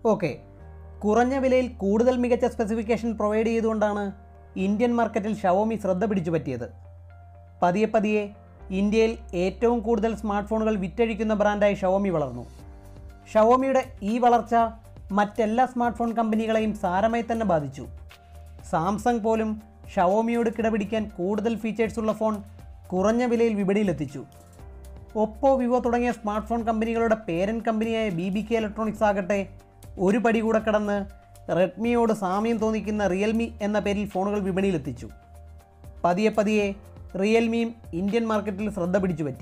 okay കുറഞ്ഞ വിലയിൽ കൂടുതൽ മികച്ച സ്പെസിഫിക്കേഷൻ പ്രൊവൈഡ് ചെയ്തുകൊണ്ടാണ് ഇന്ത്യൻ മാർക്കറ്റിൽ ഷവോമി ശ്രദ്ധ പിടിച്ചു പറ്റിയത് പതിയെ പതിയെ ഇന്ത്യയിൽ ഏറ്റവും കൂടുതൽ സ്മാർട്ട് ഫോണുകൾ വിറ്റഴിക്കുന്ന ബ്രാൻഡായി ഷവോമി വളർന്നു ഷവോമിയുടെ ഈ വളർച്ച മറ്റെല്ലാ സ്മാർട്ട് ഫോൺ കമ്പനികളെയും സാരമായി തന്നെ ബാധിച്ചു സാംസങ് പോലും ഷവോമിയോട് കിടപിടിക്കാൻ കൂടുതൽ ഫീച്ചേഴ്സ് ഉള്ള ഫോൺ കുറഞ്ഞ വിലയിൽ വിപണിയിലെത്തിച്ചു ഒപ്പോ വിവോ തുടങ്ങിയ സ്മാർട്ട് ഫോൺ കമ്പനികളുടെ പേരൻ കമ്പനിയായ ബി ബി കെ ഇലക്ട്രോണിക്സ് ആകട്ടെ ഒരു പടി കൂടെ കടന്ന് റെഡ്മിയോട് സാമ്യം തോന്നിക്കുന്ന റിയൽമി എന്ന പേരിൽ ഫോണുകൾ വിപണിയിലെത്തിച്ചു പതിയെ പതിയെ റിയൽമിയും ഇന്ത്യൻ മാർക്കറ്റിൽ ശ്രദ്ധ പിടിച്ചു പറ്റി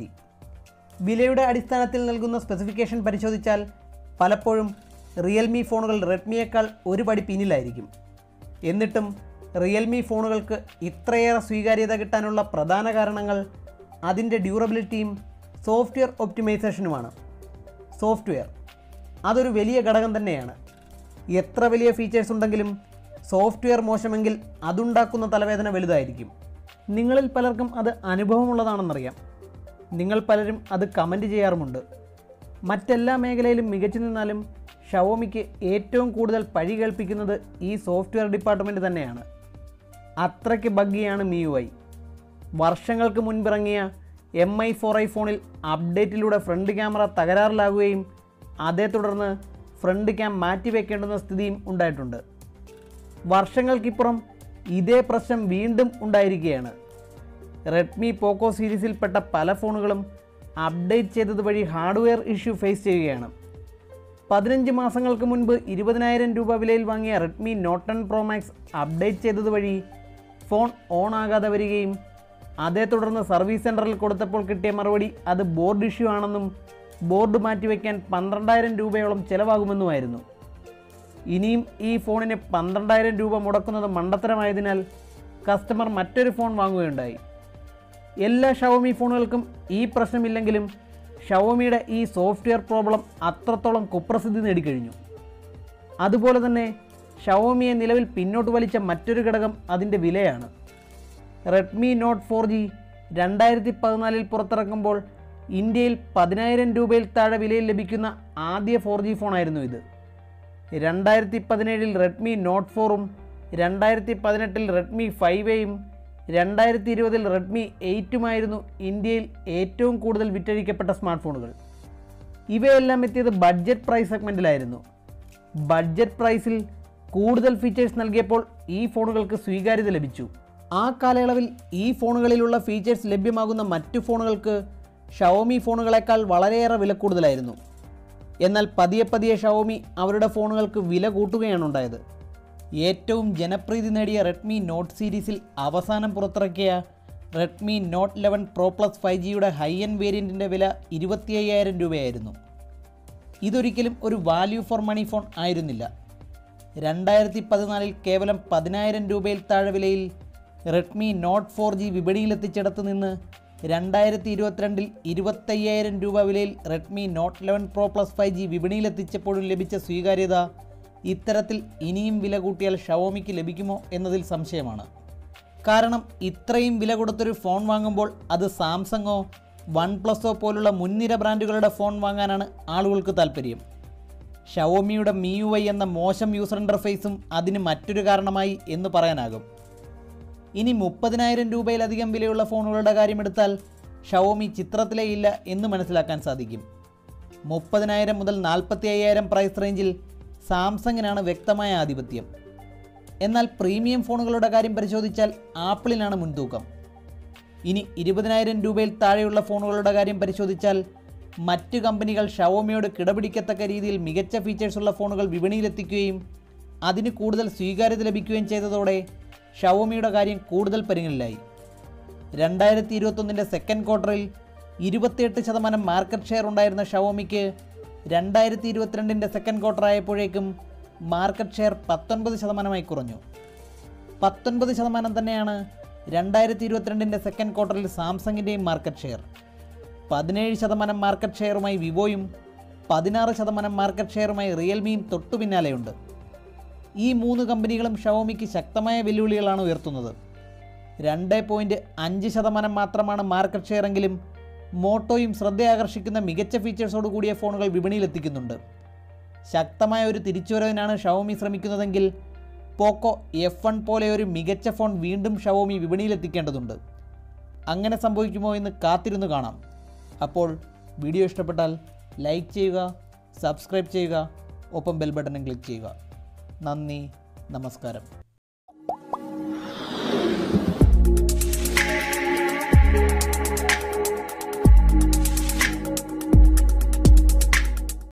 വിലയുടെ അടിസ്ഥാനത്തിൽ നൽകുന്ന സ്പെസിഫിക്കേഷൻ പരിശോധിച്ചാൽ പലപ്പോഴും റിയൽമി ഫോണുകൾ റെഡ്മിയേക്കാൾ ഒരു പടി പിന്നിലായിരിക്കും എന്നിട്ടും റിയൽമി ഫോണുകൾക്ക് ഇത്രയേറെ സ്വീകാര്യത കിട്ടാനുള്ള പ്രധാന കാരണങ്ങൾ അതിൻ്റെ ഡ്യൂറബിലിറ്റിയും സോഫ്റ്റ്വെയർ ഒപ്റ്റിമൈസേഷനുമാണ് സോഫ്റ്റ്വെയർ അതൊരു വലിയ ഘടകം തന്നെയാണ് എത്ര വലിയ ഫീച്ചേഴ്സ് ഉണ്ടെങ്കിലും സോഫ്റ്റ്വെയർ മോശമെങ്കിൽ അതുണ്ടാക്കുന്ന തലവേദന വലുതായിരിക്കും നിങ്ങളിൽ പലർക്കും അത് അനുഭവമുള്ളതാണെന്നറിയാം നിങ്ങൾ പലരും അത് കമൻറ്റ് ചെയ്യാറുമുണ്ട് മറ്റെല്ലാ മേഖലയിലും മികച്ചു നിന്നാലും ഷവോമിക്ക് ഏറ്റവും കൂടുതൽ പഴി കേൾപ്പിക്കുന്നത് ഈ സോഫ്റ്റ്വെയർ ഡിപ്പാർട്ട്മെൻറ്റ് തന്നെയാണ് അത്രയ്ക്ക് ബഗ്ഗിയാണ് മിയുഐ വർഷങ്ങൾക്ക് മുൻപിറങ്ങിയ എം ഐ ഫോർ ഐ ഫോണിൽ അപ്ഡേറ്റിലൂടെ ഫ്രണ്ട് ക്യാമറ തകരാറിലാകുകയും അതേ തുടർന്ന് ഫ്രണ്ട് ക്യാം മാറ്റിവെക്കേണ്ടുന്ന സ്ഥിതിയും ഉണ്ടായിട്ടുണ്ട് വർഷങ്ങൾക്കിപ്പുറം ഇതേ പ്രശ്നം വീണ്ടും ഉണ്ടായിരിക്കുകയാണ് റെഡ്മി പോക്കോ സീരീസിൽപ്പെട്ട പല ഫോണുകളും അപ്ഡേറ്റ് ചെയ്തത് വഴി ഹാർഡ്വെയർ ഇഷ്യൂ ഫേസ് ചെയ്യുകയാണ് പതിനഞ്ച് മാസങ്ങൾക്ക് മുൻപ് ഇരുപതിനായിരം രൂപ വിലയിൽ വാങ്ങിയ Redmi Note ten Pro Max update ചെയ്തത് വഴി ഫോൺ ഓൺ ആകാതെ വരികയും അതേ തുടർന്ന് സർവീസ് സെൻറ്ററിൽ കൊടുത്തപ്പോൾ കിട്ടിയ മറുപടി അത് ബോർഡ് ഇഷ്യൂ ആണെന്നും ബോർഡ് മാറ്റിവെക്കാൻ പന്ത്രണ്ടായിരം രൂപയോളം ചിലവാകുമെന്നുമായിരുന്നു ഇനിയും ഈ ഫോണിന് പന്ത്രണ്ടായിരം രൂപ മുടക്കുന്നത് മണ്ടത്തരമായതിനാൽ കസ്റ്റമർ മറ്റൊരു ഫോൺ വാങ്ങുകയുണ്ടായി എല്ലാ ഷവോമി ഫോണുകൾക്കും ഈ പ്രശ്നമില്ലെങ്കിലും ഷവോമിയുടെ ഈ സോഫ്റ്റ്വെയർ പ്രോബ്ലം അത്രത്തോളം കുപ്രസിദ്ധി നേടിക്കഴിഞ്ഞു അതുപോലെ തന്നെ ഷവോമിയെ നിലവിൽ പിന്നോട്ട് വലിച്ച മറ്റൊരു ഘടകം അതിൻ്റെ വിലയാണ് റെഡ്മി നോട്ട് ഫോർ ജി രണ്ടായിരത്തി പതിനാലിൽ പുറത്തിറക്കുമ്പോൾ ഇന്ത്യയിൽ പതിനായിരം രൂപയിൽ താഴെ വിലയിൽ ലഭിക്കുന്ന ആദ്യ ഫോർ ജി ഫോണായിരുന്നു ഇത് രണ്ടായിരത്തി പതിനേഴിൽ റെഡ്മി നോട്ട് ഫോറും രണ്ടായിരത്തി പതിനെട്ടിൽ റെഡ്മി ഫൈവ് എയും രണ്ടായിരത്തി ഇരുപതിൽ റെഡ്മി എയ്റ്റുമായിരുന്നു ഇന്ത്യയിൽ ഏറ്റവും കൂടുതൽ വിറ്റഴിക്കപ്പെട്ട സ്മാർട്ട് ഫോണുകൾ ഇവയെല്ലാം എത്തിയത് ബഡ്ജറ്റ് പ്രൈസ് സെഗ്മെൻറ്റിലായിരുന്നു ബഡ്ജറ്റ് പ്രൈസിൽ കൂടുതൽ ഫീച്ചേഴ്സ് നൽകിയപ്പോൾ ഈ ഫോണുകൾക്ക് സ്വീകാര്യത ലഭിച്ചു ആ കാലയളവിൽ ഈ ഫോണുകളിലുള്ള ഫീച്ചേഴ്സ് ലഭ്യമാകുന്ന മറ്റു ഫോണുകൾക്ക് ഷവോമി ഫോണുകളെക്കാൾ വളരെയേറെ വില കൂടുതലായിരുന്നു എന്നാൽ പതിയെ പതിയെ ഷവോമി അവരുടെ ഫോണുകൾക്ക് വില കൂട്ടുകയാണ് ഉണ്ടായത് ഏറ്റവും ജനപ്രീതി നേടിയ റെഡ്മി നോട്ട് സീരീസിൽ അവസാനം പുറത്തിറക്കിയ Redmi Note eleven Pro Plus five ജിയുടെ ഹൈ എൻഡ് വേരിയൻറ്റിൻ്റെ വില ഇരുപത്തി അയ്യായിരം രൂപയായിരുന്നു ഇതൊരിക്കലും ഒരു വാല്യൂ ഫോർ മണി ഫോൺ ആയിരുന്നില്ല രണ്ടായിരത്തി പതിനാലിൽ കേവലം പതിനായിരം രൂപയിൽ താഴെ വിലയിൽ റെഡ്മി നോട്ട് ഫോർ ജി വിപണിയിലെത്തിച്ചിടത്ത് നിന്ന് രണ്ടായിരത്തി ഇരുപത്തിരണ്ടിൽ ഇരുപത്തയ്യായിരം രൂപ വിലയിൽ Redmi Note eleven Pro Plus five G വിപണിയിലെത്തിച്ചപ്പോഴും ലഭിച്ച സ്വീകാര്യത ഇത്തരത്തിൽ ഇനിയും വില കൂട്ടിയാൽ ഷവോമിക്ക് ലഭിക്കുമോ എന്നതിൽ സംശയമാണ് കാരണം ഇത്രയും വില കൊടുത്തൊരു ഫോൺ വാങ്ങുമ്പോൾ അത് സാംസങ്ങോ വൺ പ്ലസോ പോലുള്ള മുൻനിര ബ്രാൻഡുകളുടെ ഫോൺ വാങ്ങാനാണ് ആളുകൾക്ക് താല്പര്യം ഷവോമിയുടെ മിയുഐ എന്ന മോശം യൂസർ ഇൻ്റർഫേസും അതിന് മറ്റൊരു കാരണമായി എന്ന് പറയാനാകും ഇനി മുപ്പതിനായിരം രൂപയിലധികം വിലയുള്ള ഫോണുകളുടെ കാര്യമെടുത്താൽ ഷവോമി ചിത്രത്തിലേ ഇല്ല എന്ന് മനസ്സിലാക്കാൻ സാധിക്കും മുപ്പതിനായിരം മുതൽ നാൽപ്പത്തി അയ്യായിരം പ്രൈസ് റേഞ്ചിൽ സാംസങ്ങിനാണ് വ്യക്തമായ ആധിപത്യം എന്നാൽ പ്രീമിയം ഫോണുകളുടെ കാര്യം പരിശോധിച്ചാൽ ആപ്പിളിനാണ് മുൻതൂക്കം ഇനി ഇരുപതിനായിരം രൂപയിൽ താഴെയുള്ള ഫോണുകളുടെ കാര്യം പരിശോധിച്ചാൽ മറ്റ് കമ്പനികൾ ഷവോമിയോട് കിടപിടിക്കത്തക്ക രീതിയിൽ മികച്ച ഫീച്ചേഴ്സുള്ള ഫോണുകൾ വിപണിയിലെത്തിക്കുകയും അതിന് കൂടുതൽ സ്വീകാര്യത ലഭിക്കുകയും ചെയ്തതോടെ ഷവോമിയുടെ കാര്യം കൂടുതൽ പരിങ്ങലിലായി രണ്ടായിരത്തി ഇരുപത്തൊന്നിൻ്റെ സെക്കൻഡ് ക്വാർട്ടറിൽ ഇരുപത്തിയെട്ട് ശതമാനം മാർക്കറ്റ് ഷെയർ ഉണ്ടായിരുന്ന ഷവോമിക്ക് രണ്ടായിരത്തി ഇരുപത്തിരണ്ടിൻ്റെ സെക്കൻഡ് ക്വാർട്ടർ ആയപ്പോഴേക്കും മാർക്കറ്റ് ഷെയർ പത്തൊൻപത് ശതമാനമായി കുറഞ്ഞു പത്തൊൻപത് ശതമാനം തന്നെയാണ് രണ്ടായിരത്തി ഇരുപത്തിരണ്ടിൻ്റെ സെക്കൻഡ് ക്വാർട്ടറിൽ സാംസങ്ങിൻ്റെയും മാർക്കറ്റ് ഷെയർ പതിനേഴ് ശതമാനം മാർക്കറ്റ് ഷെയറുമായി വിവോയും പതിനാറ് ശതമാനം മാർക്കറ്റ് ഷെയറുമായി റിയൽമിയും തൊട്ടു പിന്നാലെയുണ്ട് ഈ മൂന്ന് കമ്പനികളും ഷവോമിക്ക് ശക്തമായ വെല്ലുവിളികളാണ് ഉയർത്തുന്നത് രണ്ട് പോയിൻറ്റ് അഞ്ച് ശതമാനം മാത്രമാണ് മാർക്കറ്റ് ഷെയർ എങ്കിലും മോട്ടോയും ശ്രദ്ധയാകർഷിക്കുന്ന മികച്ച ഫീച്ചേഴ്സോട് കൂടിയ ഫോണുകൾ വിപണിയിലെത്തിക്കുന്നുണ്ട് ശക്തമായ ഒരു തിരിച്ചുവരവിനാണ് ഷവോമി ശ്രമിക്കുന്നതെങ്കിൽ പോക്കോ എഫ് വൺ പോലെ ഒരു മികച്ച ഫോൺ വീണ്ടും ഷവോമി വിപണിയിലെത്തിക്കേണ്ടതുണ്ട് അങ്ങനെ സംഭവിക്കുമോ എന്ന് കാത്തിരുന്ന് കാണാം അപ്പോൾ വീഡിയോ ഇഷ്ടപ്പെട്ടാൽ ലൈക്ക് ചെയ്യുക സബ്സ്ക്രൈബ് ചെയ്യുക ഒപ്പം ബെൽ ബട്ടണും ക്ലിക്ക് ചെയ്യുക നന്ദി നമസ്കാരം